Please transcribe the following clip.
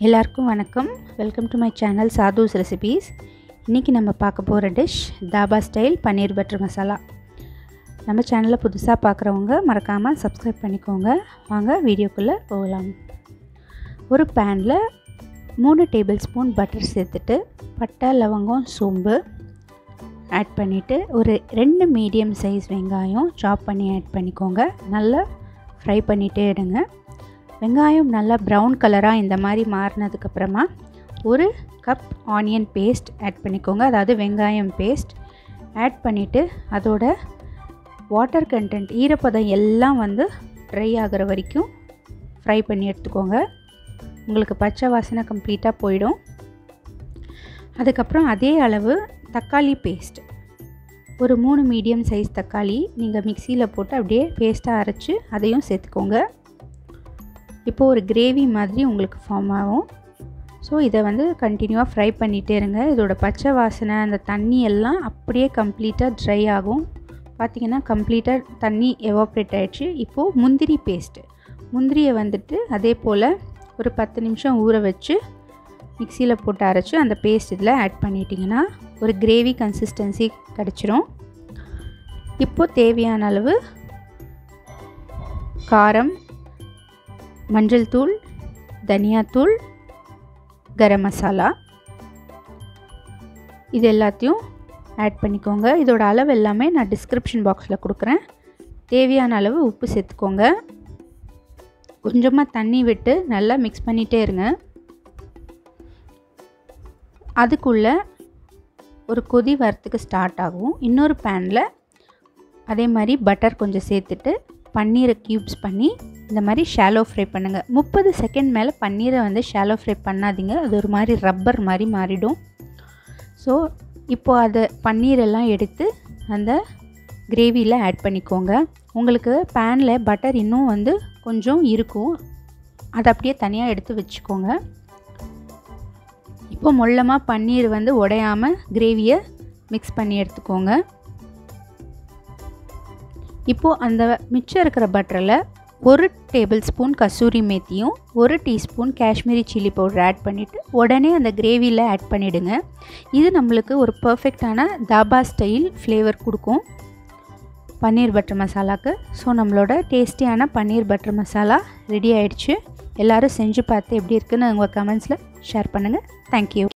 எல்லாருக்கும் வணக்கம் welcome to my channel Sadhu's recipes இன்றைக்கி நம்ம பார்க்க போகிற dish dhaba style paneer butter masala நம்ம சேனலை புதுசாக பார்க்குறவங்க மறக்காமல் சப்ஸ்கிரைப் பண்ணிக்கோங்க வாங்க வீடியோக்குள்ளே போகலாம் ஒரு பேனில் மூணு டேபிள் ஸ்பூன் பட்டர் சேர்த்துட்டு பட்டை லவங்கம் சோம்பு ஆட் பண்ணிவிட்டு ஒரு ரெண்டு மீடியம் சைஸ் வெங்காயம் சாப் பண்ணி ஆட் பண்ணிக்கோங்க நல்லா ஃப்ரை பண்ணிகிட்டே எடுங்க வெங்காயம் நல்லா ப்ரௌன் கலராக இந்த மாதிரி மாறினதுக்கப்புறமா ஒரு கப் ஆனியன் பேஸ்ட் ஆட் பண்ணிக்கோங்க அதாவது வெங்காயம் பேஸ்ட் ஆட் பண்ணிவிட்டு அதோட வாட்டர் கண்டென்ட் ஈரப்பதம் எல்லாம் வந்து ட்ரை ஆகிற வரைக்கும் ஃப்ரை பண்ணி எடுத்துக்கோங்க உங்களுக்கு பச்சை வாசனை கம்ப்ளீட்டாக போயிடும் அதுக்கப்புறம் அதே அளவு தக்காளி பேஸ்ட் ஒரு மூணு மீடியம் சைஸ் தக்காளி நீங்கள் மிக்சியில் போட்டு அப்படியே பேஸ்ட்டாக அரைச்சி அதையும் சேர்த்துக்கோங்க இப்போது ஒரு கிரேவி மாதிரி உங்களுக்கு ஃபார்ம் ஆகும் ஸோ இதை வந்து கண்டினியூவாக ஃப்ரை பண்ணிகிட்டே இருங்க இதோட பச்சை வாசனை அந்த தண்ணி எல்லாம் அப்படியே கம்ப்ளீட்டாக ட்ரை ஆகும் பார்த்திங்கன்னா கம்ப்ளீட்டாக தண்ணி எவாப்ரேட் ஆகிடுச்சு இப்போது முந்திரி பேஸ்ட்டு முந்திரியை வந்துட்டு அதே போல் ஒரு பத்து நிமிஷம் ஊற வச்சு மிக்சியில் போட்டு அரைச்சி அந்த பேஸ்ட் இதில் ஆட் பண்ணிட்டிங்கன்னா ஒரு கிரேவி கன்சிஸ்டன்சி கிடச்சிரும் இப்போது தேவையான அளவு காரம் மஞ்சள் தூள் தனியாத்தூள் கரம் மசாலா இது எல்லாத்தையும் ஆட் பண்ணிக்கோங்க இதோட அளவு எல்லாமே நான் டிஸ்கிரிப்ஷன் பாக்ஸில் கொடுக்குறேன் தேவையான அளவு உப்பு சேர்த்துக்கோங்க கொஞ்சமாக தண்ணி விட்டு நல்லா மிக்ஸ் பண்ணிகிட்டே இருங்க அதுக்குள்ளே ஒரு கொதி வரத்துக்கு ஸ்டார்ட் ஆகும் இன்னொரு பேனில் அதே மாதிரி பட்டர் கொஞ்சம் சேர்த்துட்டு பன்னீரை க்யூப்ஸ் பண்ணி இந்த மாதிரி ஷாலோ ஃப்ரை பண்ணுங்கள் முப்பது செகண்ட் மேலே பன்னீரை வந்து ஷாலோ ஃப்ரை பண்ணாதீங்க அது ஒரு மாதிரி ரப்பர் மாதிரி மாறிடும் ஸோ இப்போது அதை பன்னீரெல்லாம் எடுத்து அந்த கிரேவியில் ஆட் பண்ணிக்கோங்க உங்களுக்கு பேனில் பட்டர் இன்னும் வந்து கொஞ்சம் இருக்கும் அதை அப்படியே தனியாக எடுத்து வச்சுக்கோங்க இப்போ மொல்லமாக பன்னீர் வந்து உடையாமல் கிரேவியை மிக்ஸ் பண்ணி எடுத்துக்கோங்க இப்போது அந்த மிச்சம் இருக்கிற பட்டரில் ஒரு டேபிள் ஸ்பூன் கசூரி மேத்தியும் ஒரு teaspoon Kashmiri chilli powder add பண்ணிவிட்டு உடனே அந்த கிரேவியில் ஆட் பண்ணிவிடுங்க இது நம்மளுக்கு ஒரு பர்ஃபெக்டான தாபா ஸ்டைல் ஃப்ளேவர் கொடுக்கும் பன்னீர் பட்டர் மசாலாவுக்கு ஸோ நம்மளோட டேஸ்டியான பன்னீர் பட்டர் மசாலா ரெடி ஆகிடுச்சு எல்லோரும் செஞ்சு பார்த்து எப்படி இருக்குன்னு உங்கள் கமெண்ட்ஸில் ஷேர் பண்ணுங்கள் தேங்க்யூ